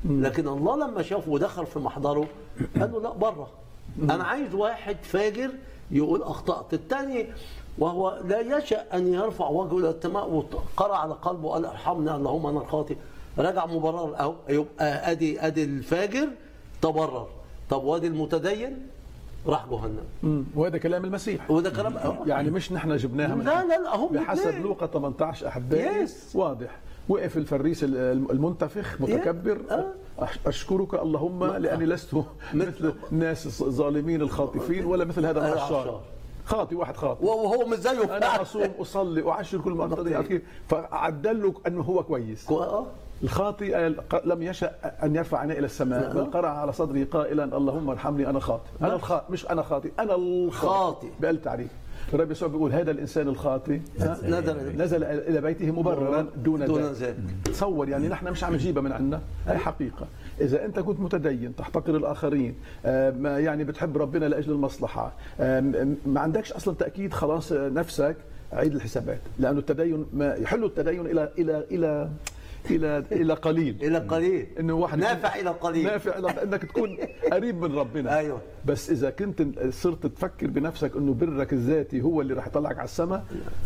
لكن الله لما شافه ودخل في محضره قال له لا بره انا عايز واحد فاجر يقول اخطات الثاني وهو لا يشاء ان يرفع وجهه الى السماء وقرأ على قلبه وقال ارحمني اللهم انا الخاطئ رجع مبرر اهو يبقى ادي ادي الفاجر تبرر طب وادي المتدين راح جهنم مم. وهذا كلام المسيح وده كلام يعني مش نحن جبناها من لا لا لا هم بحسب الاثنين. لوقا 18 احبائي Yes. واضح وقف الفريس المنتفخ متكبر آه. أش- اشكرك اللهم لاني لست مثل الناس الظالمين الخاطفين ولا مثل هذا آه، العشار عشار. خاطي واحد خاطي وهو مش زيه انا اصوم اصلي اعشر كل ما اقتضي عرفت كيف؟ فعدل له انه هو كويس آه. الخاطئ لم يشأ أن يرفع عينيه إلى السماء بل قرأ على صدره قائلا اللهم ارحمني أنا خاطئ أنا الخاطئ مش أنا خاطئ أنا الخاطئ خاطئ. بقل تعريف الرب يسوع بيقول هذا الإنسان الخاطئ ها؟ نزل نزل إلى بيته مبررا دون, دون ذلك ذلك. تصور يعني نحن مش عم نجيبها من عندنا هي حقيقة إذا أنت كنت متدين تحتقر الآخرين آه، ما يعني بتحب ربنا لأجل المصلحة آه، م- ما عندكش أصلا تأكيد خلاص آه، نفسك عيد الحسابات لأنه التدين ما يحل التدين إلى إلى إلى إلى إلى قليل الى قليل انه واحد نافع الى قليل نافع الى انك تكون قريب من ربنا أيوة. بس اذا كنت صرت تفكر بنفسك انه برك الذاتي هو اللي راح يطلعك على السماء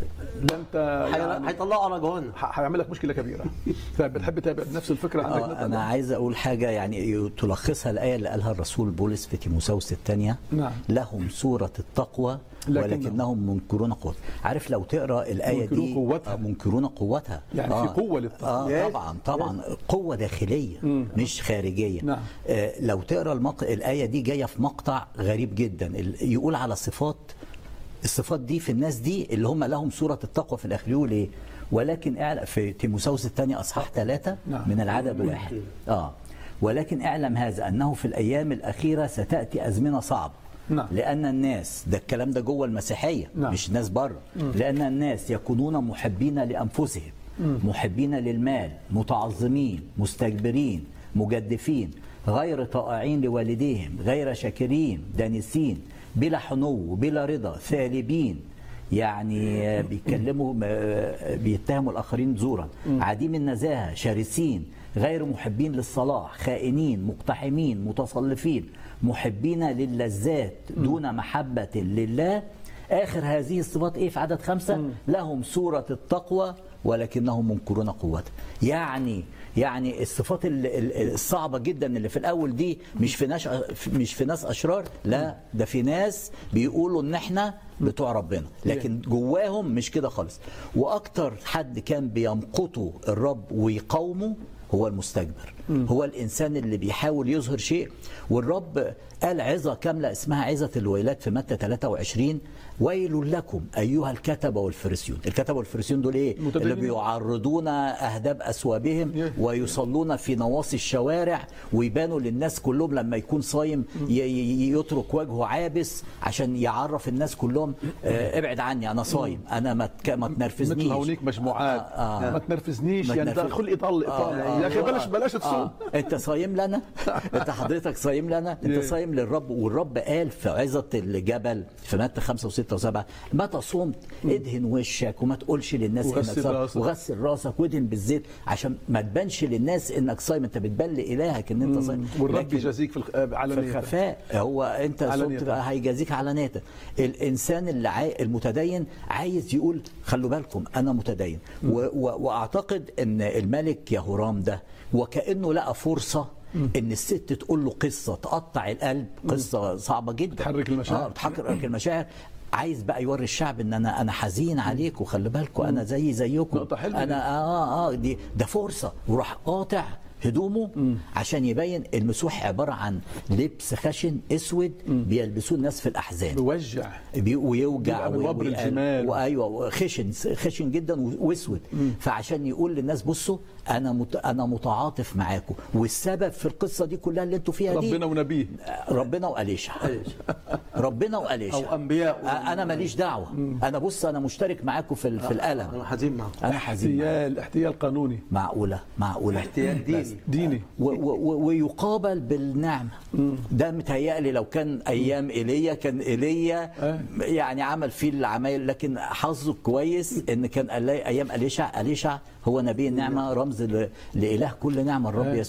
ده انت حي- يعني هيطلعوا على جهنم ح- حيعمل لك مشكله كبيره طيب بتحب تتابع نفس الفكره عندك آه، مثلا انا عايز اقول حاجه يعني تلخصها الايه اللي قالها الرسول بولس في تيموساوس الثانيه نعم. لهم صوره التقوى لكنهم- ولكنهم منكرون قوتها عارف لو تقرا الايه منكرون دي قوتها. آه، منكرون قوتها يعني في قوة للتقوى. اه يس. طبعا طبعا قوه داخليه مش خارجيه نعم. آه لو تقرا المق... الايه دي جايه في مقطع غريب جدا ال- يقول على صفات الصفات دي في الناس دي اللي هم لهم صورة التقوى في الآخر يقول إيه ولكن اعلم في تيموساوس الثاني أصحاح ثلاثة نعم. من العدد واحد آه ولكن اعلم هذا أنه في الأيام الأخيرة ستأتي أزمنة صعبة نعم. لأن الناس ده الكلام ده جوه المسيحية نعم. مش ناس بره لأن الناس يكونون محبين لأنفسهم محبين للمال متعظمين مستكبرين مجدفين غير طائعين لوالديهم غير شاكرين دانسين بلا حنو بلا رضا ثالبين يعني آه، بيتكلموا آه، بيتهموا الاخرين زورا عديم النزاهه شرسين غير محبين للصلاح خائنين مقتحمين متصلفين محبين للذات دون محبه لله اخر هذه الصفات ايه في عدد خمسه لهم صوره التقوى ولكنهم منكرون قوتها يعني يعني الصفات ال- ال- الصعبه جدا اللي في الاول دي مش في ناس مش في ناس اشرار لا ده في ناس بيقولوا ان احنا بتوع ربنا لكن جواهم مش كده خالص واكتر حد كان بيمقته الرب ويقاومه هو المستكبر هو الانسان اللي بيحاول يظهر شيء والرب قال عظه كامله اسمها عظه الويلات في متى 23 ويل لكم ايها الكتبه والفريسيون الكتبه والفريسيون دول ايه اللي متدينين. بيعرضون اهداب اثوابهم Yeah. ويصلون في نواصي الشوارع ويبانوا للناس كلهم لما يكون صايم ي- ي- يترك وجهه عابس عشان يعرف الناس كلهم آه، ابعد عني انا صايم انا ما تك- ما تنرفزنيش مثل هونيك مجموعات آه، آه. ما تنرفزنيش ما يعني ده تنرفز- خلقي ضل آه، يا اخي آه. بلاش بلاش تصوم آه. انت صايم لنا انت حضرتك صايم لنا انت Yeah. صايم للرب والرب قال في عظه الجبل في متى خمسة وستة وسبعة متى صمت ادهن وشك وما تقولش للناس انك وغسل صايم راسك. وغسل راسك وادهن بالزيت عشان ما تبانش للناس انك صايم انت بتبان لالهك ان انت صايم والرب لكن يجازيك في الخ- آه، في على الخفاء هو انت علانية. صمت هيجازيك علانية الانسان اللي عاي... المتدين عايز يقول خلوا بالكم انا متدين و... و... واعتقد ان الملك يهورام ده وكانه لقى فرصه ان الست تقول له قصه تقطع القلب قصه صعبه جدا تحرك المشاعر. اه تحرك المشاعر عايز بقى يوري الشعب ان انا انا حزين عليكم خلي بالكم انا زي زيكم نقطة حلوة دي. انا اه اه دي ده فرصه وراح قاطع هدومه عشان يبين المسوح عباره عن لبس خشن اسود بيلبسوه الناس في الاحزان بوجع بي- ويوجع بيبقى من و- وبر ويقل- الجمال. وايوه خشن خشن جدا و- واسود فعشان يقول للناس بصوا انا مت انا متعاطف معاكم والسبب في القصه دي كلها اللي انتوا فيها دي ربنا ونبيه ربنا وأليشع ربنا وأليشع أو أنبياء. انا ماليش دعوه انا بص انا مشترك معاكم في ال- في انا الالم حزين معاكم انا حزين معاكم. احتيال احتيال قانوني معقوله معقوله احتيال ديني ديني و- و- و- ويقابل بالنعمه ده متهيألي لو كان ايام ايليا كان ايليا آه. يعني عمل فيه العمايل لكن حظه كويس ان كان ألا- ايام اليشع اليشع هو نبي النعمه رمز ل- لاله كل نعمه الرب آه. يسوع